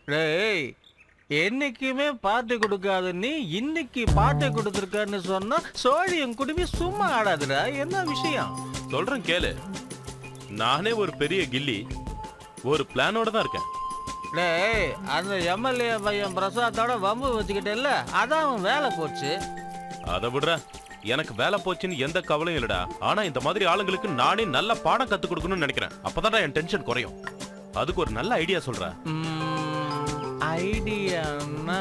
டேய் என்னைக்குமே பாட்டு கொடுக்காத நீ இன்னைக்கு பாட்டு கொடுத்துருக்கன்னு சொன்னா சோழியம் குடுமி சும்மா ஆடாதுடா என்ன விஷயம் சொல்றேன் கேளு நானே ஒரு பெரிய கில்லி ஒரு பிளானோட தான் இருக்கேன் டேய் அந்த எம்எல்ஏ பையன் பிரசாத்தோட வம்பு வச்சுக்கிட்டேல்ல அதான் அவன் வேலை போச்சு அதை விடுற எனக்கு வேலை போச்சுன்னு எந்த கவலையும் இல்லடா ஆனா இந்த மாதிரி ஆளுங்களுக்கு நானே நல்ல பாடம் கத்து கொடுக்கணும்னு நினைக்கிறேன் அப்பதான் என் டென்ஷன் குறையும் அதுக்கு ஒரு நல்ல ஐடியா சொல்றேன் ஐடியான்னா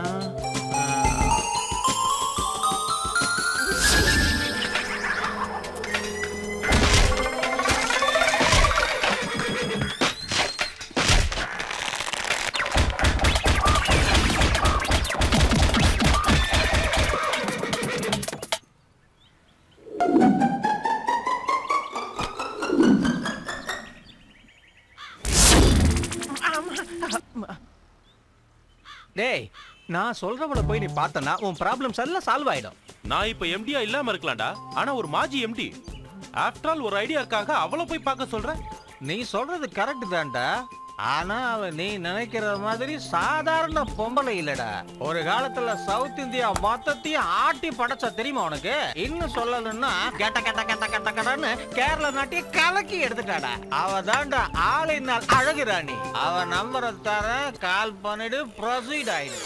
டேய் நான் சொல்றவள போய் நீ பார்த்தனா உன் ப்ராப்ளம்ஸ் எல்லாம் சால்வ் ஆயிடும் நான் இப்ப எம்டியா இல்லாம இருக்கலாம்டா ஆனா ஒரு மாஜி எம்டி ஆஃப்டர் ஆல் ஒரு ஐடியாக்காக அவளை போய் பார்க்க சொல்றேன் நீ சொல்றது கரெக்ட் தான்டா ஆனா அவ நீ நினைக்கிற மாதிரி சாதாரண பொம்பளை இல்லடா ஒரு காலத்துல சவுத் இந்தியா மொத்தத்தையும் ஆட்டி படைச்ச தெரியுமா உனக்கு இன்னும் சொல்லணும்னா கெட்ட கெட்ட கெட்ட கெட்ட கெட்டன்னு கேரள நாட்டையே கலக்கி எடுத்துட்டாடா அவ தான்டா ஆளினால் அழகு ராணி அவ நம்பரை தர கால் பண்ணிடு ப்ரொசீட் ஆயிடு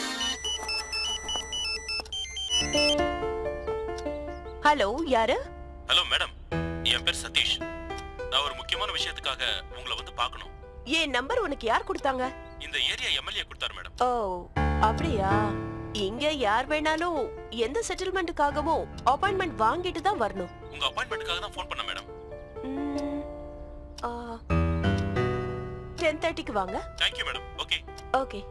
ஹலோ யாரு ஹலோ மேடம் என் பேர் சதீஷ் நான் ஒரு முக்கியமான விஷயத்துக்காக உங்களை வந்து பார்க்கணும் என் நம்பர் உனக்கு யார் கொடுத்தாங்க இந்த ஏரியா எம்எல்ஏ கொடுத்தாரு மேடம் ஓ அப்படியா இங்க யார் வேணாலும் எந்த செட்டில்மெண்ட்டுக்காகவும் அப்பாயின்மெண்ட் வாங்கிட்டு தான் வரணும் உங்க அப்பாயின்மெண்ட்டுக்காக தான் ஃபோன் பண்ண மேடம் டென் தேர்ட்டிக்கு வாங்க thank you madam okay okay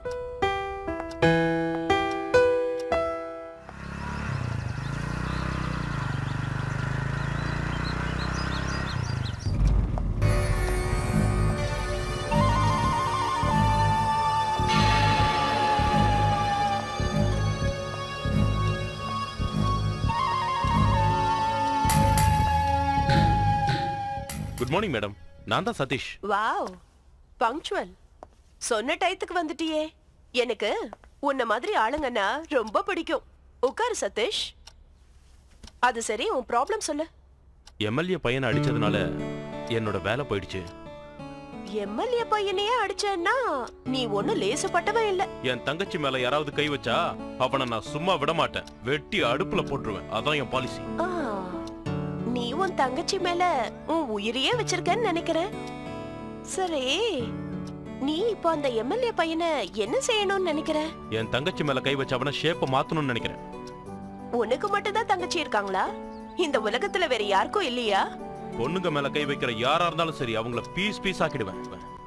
good morning madam நான் தான் சதீஷ் வாவ் பங்க்சுவல் சொன்ன டயத்துக்கு வந்துட்டியே எனக்கு உன்ன மாதிரி ஆளுங்கன்னா ரொம்ப பிடிக்கும் உட்காரு சதீஷ் அது சரி உன் ப்ராப்ளம் சொல்லு எம்எல்ஏ பையனை அடிச்சதுனால என்னோட வேலை போயிடுச்சு எம்எல்ஏ பையனையே அடிச்சேன்னா நீ ஒண்ணும் லேசுப்பட்டவன் இல்ல என் தங்கச்சி மேல யாராவது கை வச்சா அவனை நான் சும்மா விட மாட்டேன் வெட்டி அடுப்புல போட்டுருவேன் அதான் என் பாலிசி ஆ, நீ உன் தங்கச்சி மேல உன் உயிரையே வச்சிருக்கன்னு நினைக்கிறேன் சரி நீ இப்போ அந்த எம்எல்ஏ பையனை என்ன செய்யணும்னு நினைக்கிற என் தங்கச்சி மேல கை வச்ச அவனை ஷேப்ப மாத்தணும்னு நினைக்கிறேன் உனக்கு மட்டும் தான் தங்கச்சி இருக்காங்களா இந்த உலகத்துல வேற யாருக்கும் இல்லையா பொண்ணுங்க மேல கை வைக்கிற யாரா இருந்தாலும் சரி அவங்கள பீஸ் பீஸ் ஆக்கிடுவேன்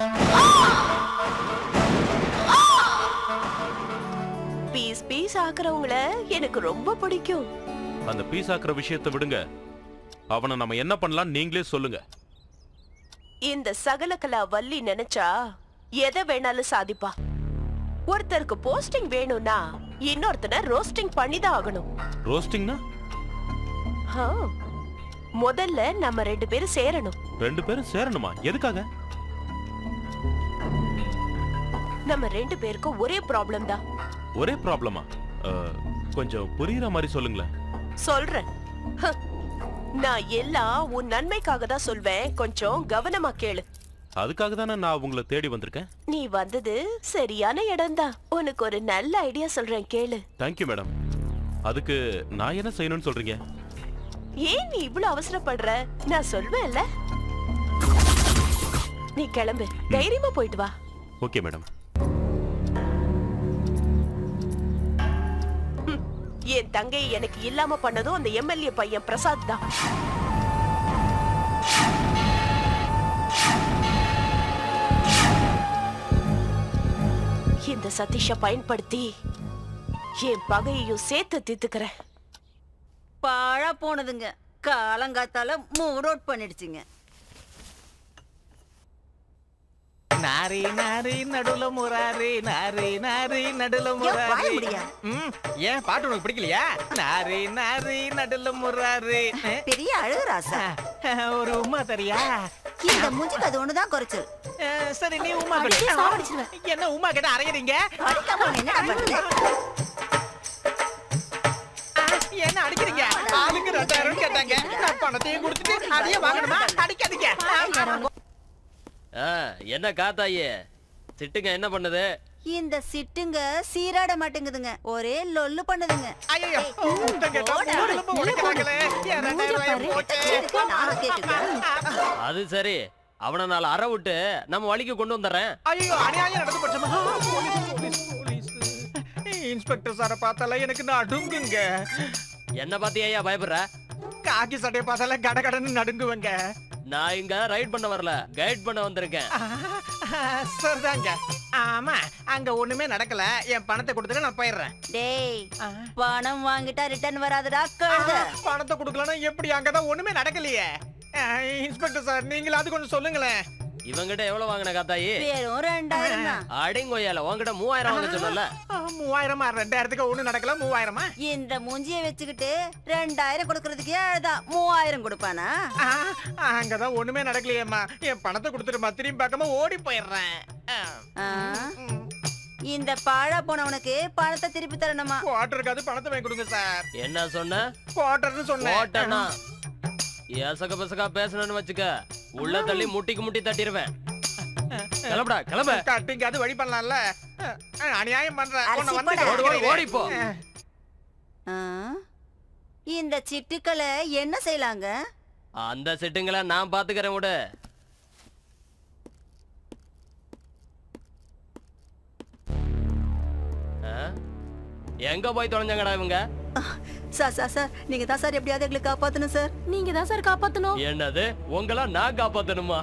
பீஸ் பீஸ் ஆக்குறவங்கள எனக்கு ரொம்ப பிடிக்கும் அந்த பீஸ் ஆக்குற விஷயத்தை விடுங்க அவனை நம்ம என்ன பண்ணலாம் நீங்களே சொல்லுங்க இந்த சகலகலா வள்ளி நினைச்சா எதை வேணாலும் சாதிப்பா ஒருத்தருக்கு போஸ்டிங் வேணும்னா இன்னொருத்தனை ரோஸ்டிங் பண்ணி தான் ஆகணும் ரோஸ்டிங்னா ஆ, முதல்ல நம்ம ரெண்டு பேரும் சேரணும் ரெண்டு பேரும் சேரணுமா எதுக்காக நம்ம ரெண்டு பேருக்கும் ஒரே ப்ராப்ளம் தான் ஒரே ப்ராப்ளமா கொஞ்சம் புரியுற மாதிரி சொல்லுங்களேன் சொல்றேன் ஹ, நான் எல்லாம் உன் நன்மைக்காக தான் சொல்வேன் கொஞ்சம் கவனமா கேளு அதுக்காக தானே நான் உங்களை தேடி வந்திருக்கேன் நீ வந்தது சரியான இடம்தான் உனக்கு ஒரு நல்ல ஐடியா சொல்றேன் கேளு தேங்க்யூ மேடம் அதுக்கு நான் என்ன செய்யணும்னு சொல்றீங்க ஏன் நீ இவ்வளவு அவசரப்படுற நான் சொல்வேன்ல நீ கிளம்பு தைரியமா போயிட்டு வா ஓகே மேடம் என் தங்கை எனக்கு இல்லாம பண்ணதும் அந்த எம்எல்ஏ பையன் பிரசாத் தான் இந்த சதீஷ பயன்படுத்தி என் பகையையும் சேர்த்து தீத்துக்கிறேன் பாழா போனதுங்க காலங்காத்தால மூட் அவுட் பண்ணிடுச்சுங்க நாரி நாரி நடுல முராரி நாரி நாரி நடுல ஏன் வாய முராரி முடியா? ம், ஏன் பாட்டு உனக்கு பிடிக்கலையா நாரி நாரி நடுல முராரி பெரிய அழகுராசா ஒரு உமா தெரியா இந்த மூஞ்சிக்கு அது ஒண்ணுதான் குறைச்சல் அஹ், சரி நீ உமா அடிச்சு கிட்ட சாவடிச்சிருவேன். என்ன உமா கிட்ட அரையறீங்க அடிக்காம உன்னை என்ன பண்றது அஹ், என்ன அடிக்கிறீங்க ஆளுக்கு ரெண்டாயிரம் கேட்டாங்க நான் பணத்தையும் கொடுத்துட்டு அதையே வாங்கணுமா அடிக்காதீங்க ஆ, என்ன காத்தாயி சிட்டுங்க என்ன பண்ணுது இந்த சிட்டுங்க சீராட மாட்டேங்குதுங்க ஒரே லொல்லு பண்ணுதுங்க ஐயோ முட்டை கேட்டா மூணு எலும்பு உடைக்கிறாங்களே என் ரெண்டாயிரம் ரூபாய் போச்சு இதுக்கு நானும் கேக்குறேன் அது சரி அவனை நாலு அற விட்டு நம்ம வழிக்கு கொண்டு வந்துடுறேன் ஐயோ அநியாயம் நடந்து போச்சுமா போலீஸ் போலீஸ் போலீஸ் இன்ஸ்பெக்டர் சாரை பார்த்தால எனக்கு நடுங்குங்க என்ன பாத்தி ஐயா பயப்படுற காக்கி சட்டையை பார்த்தால கட கடன்னு நடுங்குவேங்க நான் இங்க ரைட் பண்ண வரல கைட் பண்ண வந்திருக்கேன் சரிதாங்க ஆமா அங்க ஒண்ணுமே நடக்கல என் பணத்தை கொடுத்துட்டு நான் போயிடுறேன் டேய் பணம் வாங்கிட்டா ரிட்டர்ன் வராதுடா கழுத பணத்தை கொடுக்கலன்னா எப்படி அங்கதான் ஒண்ணுமே நடக்கலையே அஹ், இன்ஸ்பெக்டர் சார் நீங்களாவது கொஞ்சம் சொல்லுங்களேன் இவங்கிட்ட எவ்வளவு வாங்கின காத்தாயி வெறும் ரெண்டாயிரம் தான் அடிங்கொய்யால உன்கிட்ட மூவாயிரம் வாங்க சொன்னல அஹ், மூவாயிரமா ரெண்டாயிரத்துக்கு ஒண்ணு நடக்கல மூவாயிரமா இந்த மூஞ்சிய வச்சுக்கிட்டு ரெண்டாயிரம் கொடுக்கறதுக்கே அழுதான் மூவாயிரம் கொடுப்பானா அஹ், அங்கதான் ஒண்ணுமே நடக்கலையேம்மா என் பணத்தை கொடுத்துட்டுமா திரும்பி பார்க்காம ஓடி போயிடுறேன் அஹ், ஆ? ம். இந்த பாழா போனவனுக்கு பணத்தை திருப்பி தரணுமா குவார்டருக்காவது பணத்தை வாங்கி கொடுங்க சார் என்ன சொன்ன குவார்டர்னு சொன்னேன் ஓட்டனா ஏசக பசகா பேசணும்னு வச்சுக்க உள்ள தள்ளி முட்டிக்கு முட்டி தட்டிடுவேன் கிளம்புடா கிளம்ப கட்டிங்க அது வழி பண்ணலாம்ல அஹ், அநியாயம் பண்ற அரிசி உன்னை வந்து போடா. ஓடி ஓடி ஓடி போ ஆ? இந்த சிட்டுக்களை என்ன செய்யலாங்க அந்த செட்டுங்களை நான் பாத்துக்கிறேன் விடு ஆ? எங்க போய் தொலைஞ்சாங்கடா இவங்க சார் சார் சார் நீங்க தான் சார் எப்படியாவது எங்களை காப்பாத்தணும் சார் நீங்க தான் சார் காப்பாத்தணும் என்னது உங்கள நான் காப்பாத்தணுமா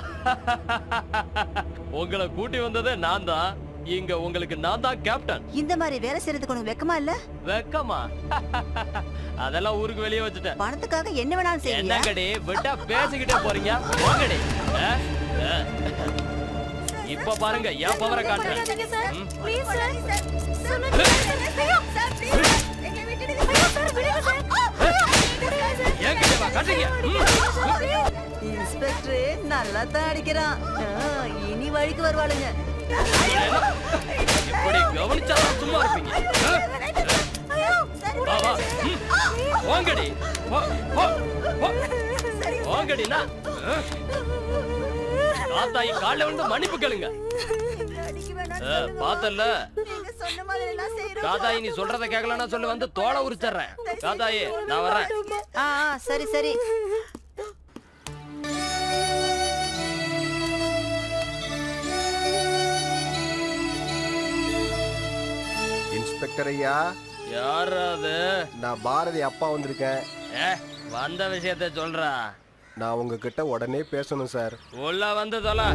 உங்களை கூட்டி வந்ததே நான் தான் இங்க உங்களுக்கு நான் தான் கேப்டன் இந்த மாதிரி வேலை செய்யறதுக்கு உனக்கு வெக்கமா இல்ல வெக்கமா அதெல்லாம் ஊருக்கு வெளியே வச்சுட்டேன் பணத்துக்காக என்ன வேணாலும் என்ன செய்வீங்க கடி விட்டா பேசிக்கிட்டே போறீங்க போங்கடி ஆ? ஆ. இப்ப பாருங்க என் பவரை காட்டுறேன் சார் ம். ப்ளீஸ் சார் சொல்லுங்க ஐயோ சார் ப்ளீஸ் எங்களை விட்டுடுங்க ஐயோ சார் விடுங்க சார் ஏன் கிட்ட வா காட்டுறீங்க ம். இன்ஸ்பெக்டர் நல்லா தான் அடிக்கிறான் ஆ, இனி வழிக்கு வருவாளுங்க இப்படி கவனிச்சா தான் சும்மா இருப்பீங்க ஆ? வா வா ம். போங்கடி போ, போ, போ. போங்கடினா ஆ? தாத்தாயி காலைல வந்து மன்னிப்பு கேளுங்க அடிக்க வேணாம் ஆ, பார்த்தல்ல நீங்க சொன்ன மாதிரி எல்லாம் செய்யறோம் காதாயி நீ சொல்றத கேட்கலன்னா சொல்லி வந்து தோலை உரிச்சிடுறேன் காதாயி நான் வரேன் ஆ ஆ, சரி சரி இன்ஸ்பெக்டர் ஐயா யார் அது நான் பாரதி அப்பா வந்திருக்கேன் ஏ வந்த விஷயத்த சொல்றா நான் உங்ககிட்ட உடனே பேசணும் சார் உள்ள வந்து தொலை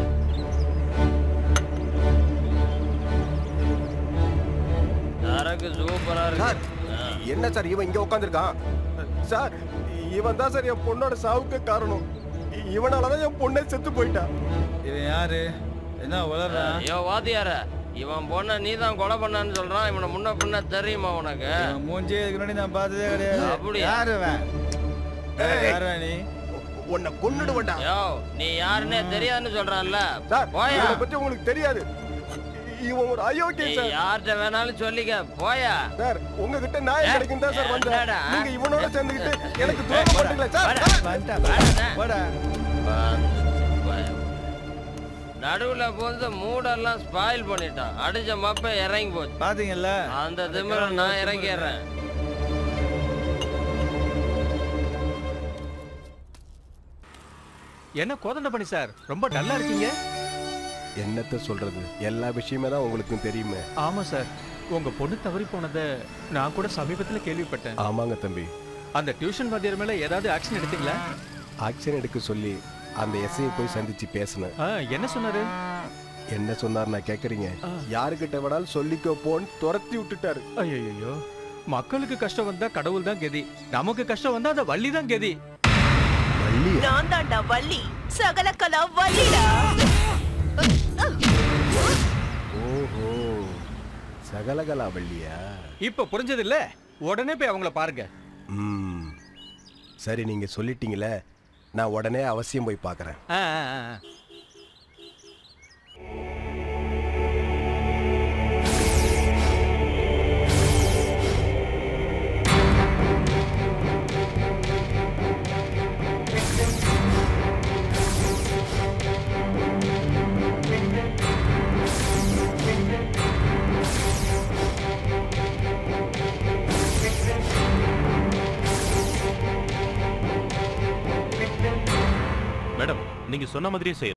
சரக்கு சூப்பரா சார் இருக்கு என்ன சார் இவன் இங்க உட்காந்துருக்கான் சார் இவன் தான் சார் என் பொண்ணோட சாவுக்கு காரணம் இ- இவனாலதான் என் பொண்ணே செத்து போயிட்டா இவன் யாரு என்ன உளறான் ஐயோ வாத்தியார இவன் பொண்ண நீ தான் கொலை பண்ணான்னு சொல்றான் இவனை முன்ன பின்ன தெரியுமா உனக்கு இவன் மூஞ்சியே இதுக்கு முன்னாடி நான் பார்த்ததே கிடையாது அப்படியா? யாரு இவன் ஏய். யாரா நீ உ- உன்னை கொன்னுடுவேன்டா யோ நீ யாருன்னே தெரியாதுன்னு சொல்றான்ல சார் போயா இவனை பத்தி உங்களுக்கு தெரியாது இ- இவன் ஒரு நீ அயோக்கியன் சார் யார்கிட்ட வேணாலும் சொல்லிக்க போயா சார் உங்ககிட்ட நியாயம் ஏய், கிடைக்கும் தான் சார் வந்தேன் என்னடா? நீங்க இவனோட சேர்ந்துக்கிட்டு எனக்கு ஏய், துரோகம் போடா, பண்ணீங்களே சார் போடா. சார். வந்துட்டா போடா நடுவுல போந்து மூடெல்லாம் ஸ்பாயில் பண்ணிட்டான் அடிச்ச மப்ப இறங்கி போச்சு பாத்தீங்கல்ல அந்த திமிர நான் இறங்கிடுறேன் என்ன கோதண்ட பண்ணி சார் ரொம்ப டல்லா இருக்கீங்க என்னத்த சொல்றது எல்லா விஷயமே தான் உங்களுக்கும் தெரியுமே ஆமா சார் உங்க பொண்ணு தவறி போனதை நான் கூட சமீபத்துல கேள்விப்பட்டேன் ஆமாங்க தம்பி அந்த டியூஷன் வாத்தியார் மேல ஏதாவது ஆக்ஷன் எடுத்தீங்களா ஆக்ஷன் எடுக்க சொல்லி அந்த எஸ்ஐயை போய் சந்திச்சு பேசினேன் ஆ, என்ன சொன்னாரு என்ன சொன்னார் நான் கேக்குறீங்க ஆ. யாருக்கிட்ட வேணாலும் சொல்லிக்கோ போன்னு துரத்தி விட்டுட்டாரு ஐயோ மக்களுக்கு கஷ்டம் வந்தா கடவுள் தான் கதி நமக்கு கஷ்டம் வந்தா அந்த வள்ளி தான் கதி வள்ளி நான் தாண்டா வள்ளி சகல கலா வள்ளிடா ஓஹோ சகலகலா வள்ளியா இப்ப புரிஞ்சது இல்ல உடனே போய் அவங்கள பாருங்க ம் சரி நீங்க சொல்லிட்டீங்களே நான் உடனே அவசியம் போய் பார்க்கறேன் ஆ, ஆ, ஆ. நீங்க சொன்ன மாதிரியே செய்யறேன்